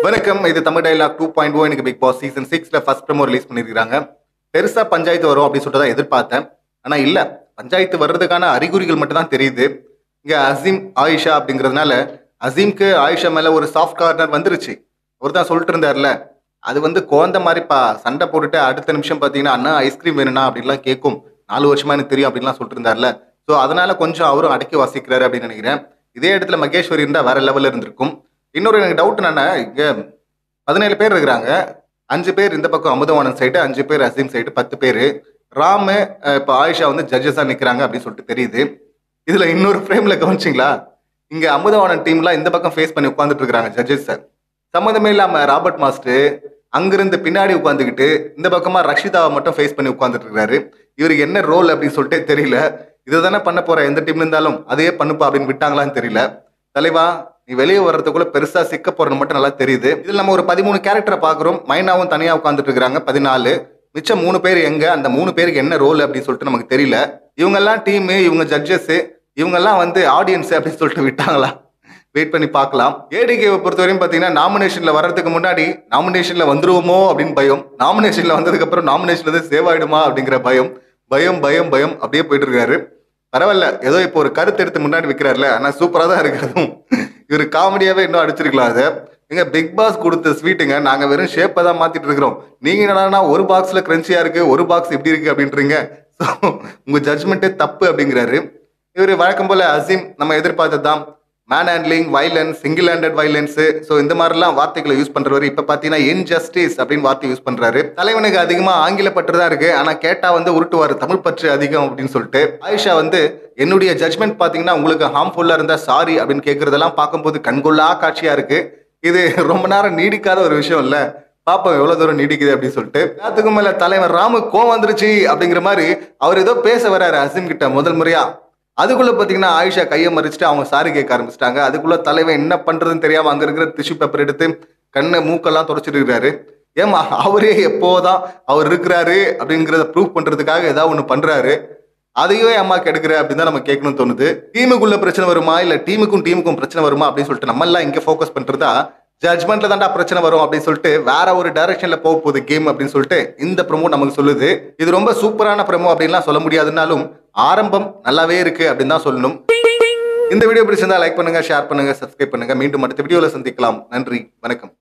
வணக்கம் இது Tamil dialogue two point O எனக்கு பிக் பாஸ் சீசன் சிக்ஸ்ல ஃபர்ஸ்ட் ப்ரமோ ரிலீஸ் பண்ணியிருக்காங்க பெருசா பஞ்சாயத்து வரும் அப்படின்னு சொல்லிட்டு தான் எதிர்பார்த்தேன் ஆனா இல்ல பஞ்சாயத்து வர்றதுக்கான அறிகுறிகள் மட்டும் தான் தெரியுது இங்க அசீம் ஆயிஷா அப்படிங்கிறதுனால அசீம்க்கு ஆயிஷா மேல ஒரு சாஃப்ட் கார்னர் வந்துருச்சு அவர் தான் சொல்லிட்டு இருந்தார்ல அது வந்து குழந்த மாதிரிப்பா சண்டை போட்டுட்டு அடுத்த நிமிஷம் பார்த்தீங்கன்னா அண்ணா ஐஸ்கிரீம் வேணும்னா அப்படின்லாம் கேட்கும் நாலு வருஷமா எனக்கு தெரியும் அப்படின்லாம் சொல்லிட்டு இருந்தார்ல ஸோ அதனால கொஞ்சம் அவரும் அடக்கி வாசிக்கிறாரு அப்படின்னு நினைக்கிறேன் இதே இடத்துல மகேஸ்வரி இருந்தால் வேற லெவலில் இருந்திருக்கும் இன்னொரு எனக்கு டவுட் என்னன்னா இங்க பதினேழு பேர் இருக்கிறாங்க அஞ்சு பேர் இந்த பக்கம் அமுதவாணன் சைடு அஞ்சு பேர் அசீம் சைடு பத்து பேர் ராமு அஹ், இப்போ ஆயிஷா வந்து ஜட்ஜஸாக நிற்கிறாங்க அப்படின்னு சொல்லிட்டு தெரியுது இதில் இன்னொரு ஃப்ரேமில் கவனிச்சிங்களா இங்கே அமுதவாணன் டீம்லாம் இந்த பக்கம் ஃபேஸ் பண்ணி உட்காந்துட்டு இருக்கிறாங்க ஜட்ஜஸ் சம்மந்தமே இல்லாமல் ராபர்ட் மாஸ்டர் அங்கிருந்து பின்னாடி உட்காந்துக்கிட்டு இந்த பக்கமா ரஷிதாவை மட்டும் ஃபேஸ் பண்ணி உட்காந்துட்டு இருக்காரு இவருக்கு என்ன ரோல் அப்படின்னு சொல்லிட்டு தெரியல இதை தானே பண்ண போற எந்த டீம்ல இருந்தாலும் அதையே பண்ணுப்பா அப்படின்னு விட்டாங்களான்னு தெரியல தலைவா நீ வெளியே வர்றதுக்குள்ள பெருசா சிக்க போறது மட்டும் நல்லா தெரியுது இதுல நம்ம ஒரு பதிமூணு கேரக்டரை பாக்குறோம் மைனாவும் தனியா உட்காந்துட்டு இருக்காங்க பதினாலு மிச்சம் மூணு பேர் எங்க அந்த மூணு பேருக்கு என்ன ரோல் அப்படின்னு சொல்லிட்டு நமக்கு தெரியல இவங்கெல்லாம் டீம் இவங்க ஜட்ஜஸ் இவங்கெல்லாம் வந்து ஆடியன்ஸ் அப்படின்னு சொல்லிட்டு விட்டாங்களா வெயிட் பண்ணி பார்க்கலாம் ஏடிகேவை பொறுத்தவரையும் பார்த்தீங்கன்னா நாமினேஷன்ல வர்றதுக்கு முன்னாடி நாமினேஷன்ல வந்துருவோமோ அப்படின்னு பயம் நாமினேஷன்ல வந்ததுக்கு அப்புறம் நாமினேஷன்ல இருந்து சேவ் ஆயிடுமா அப்படிங்கிற பயம் பயம் பயம் பயம் அப்படியே போயிட்டு இருக்காரு பரவாயில்ல ஏதோ இப்போ ஒரு கருத்து எடுத்து முன்னாடி வைக்கிறாருல ஆனா சூப்பரா தான் இருக்கு அதுவும் இவர் காமெடியாவே இன்னும் அடிச்சிருக்கலாம் அதை எங்க பிக் பாஸ் கொடுத்த ஸ்வீட்டுங்க நாங்க வெறும் ஷேப்பை தான் மாத்திட்டு இருக்கிறோம் நீங்க என்னடான்னா ஒரு பாக்ஸ்ல கிரன்ச்சியா இருக்கு ஒரு பாக்ஸ் இப்படி இருக்கு அப்படின்றீங்க ஸோ உங்க ஜட்மெண்ட்டே தப்பு அப்படிங்கிறாரு இவர் வழக்கம் போல அசீம் நம்ம எதிர்பார்த்தது தான் man handling violence single handed violence so இந்த மாதிரிலாம் வார்த்தைகளை யூஸ் பண்றவர் இப்போ பார்த்தீங்கன்னா இன்ஜஸ்டிஸ் அப்படின்னு வார்த்தை யூஸ் பண்றாரு தலைவனுக்கு அதிகமாக ஆங்கில பற்று தான் இருக்கு ஆனால் கேட்டா வந்து உருட்டுவார் தமிழ் பற்று அதிகம் அப்படின்னு சொல்லிட்டு ஆயிஷா வந்து என்னுடைய ஜட்மெண்ட் பார்த்தீங்கன்னா உங்களுக்கு ஹார்ம்ஃபுல்லாக இருந்தா சாரி அப்படின்னு கேட்கறதெல்லாம் பார்க்கும்போது கண்கொள்ளா காட்சியா இருக்கு இது ரொம்ப நேரம் நீடிக்காத ஒரு விஷயம் இல்ல பாப்போம் எவ்வளவு தூரம் நீடிக்குது அப்படின்னு சொல்லிட்டு எல்லாத்துக்கும் மேல தலைவர் ராமு கோவம் வந்துருச்சு அப்படிங்கிற மாதிரி அவர் ஏதோ பேச வராரு அசீம் கிட்ட முதல் முறையா அதுக்குள்ள பாத்தீங்கன்னா ஆயிஷா கையை மறிச்சுட்டு அவங்க சாரி கேட்க ஆரம்பிச்சிட்டாங்க அதுக்குள்ள தலைவன் என்ன பண்றதுன்னு தெரியாம அங்க இருக்கிற டிஷ்யூ பேப்பர் எடுத்து கண்ணை மூக்கெல்லாம் தொடச்சிட்டு இருக்காரு ஏமா அவரே எப்போதான் அவர் இருக்கிறாரு அப்படிங்கிறத ப்ரூவ் பண்றதுக்காக ஏதாவது ஒண்ணு பண்றாரு அதையே அம்மா கெடுக்கிற அப்படின்னு தான் நம்ம கேட்கணும்னு தோணுது டீமுக்குள்ள பிரச்சனை வருமா இல்ல டீமுக்கும் டீமுக்கும் பிரச்சனை வருமா அப்படின்னு சொல்லிட்டு நம்ம எல்லாம் இங்க ஃபோக்கஸ் பண்றதா ஜட்மெண்ட்ல தான்டா பிரச்சனை வரும் அப்படின்னு சொல்லிட்டு வேற ஒரு டைரக்ஷன்ல போக போகுது கேம் அப்படின்னு சொல்லிட்டு இந்த ப்ரமோ நமக்கு சொல்லுது இது ரொம்ப சூப்பரான ப்ரமோ அப்படின்லாம் சொல்ல முடியாதுன்னாலும் ஆரம்பம் நல்லாவே இருக்கு அப்படின்னு தான் சொல்லணும் இந்த வீடியோ பிடிச்சிருந்தா லைக் பண்ணுங்க ஷேர் பண்ணுங்க சப்ஸ்கிரைப் பண்ணுங்க மீண்டும் அடுத்த வீடியோல சந்திக்கலாம் நன்றி வணக்கம்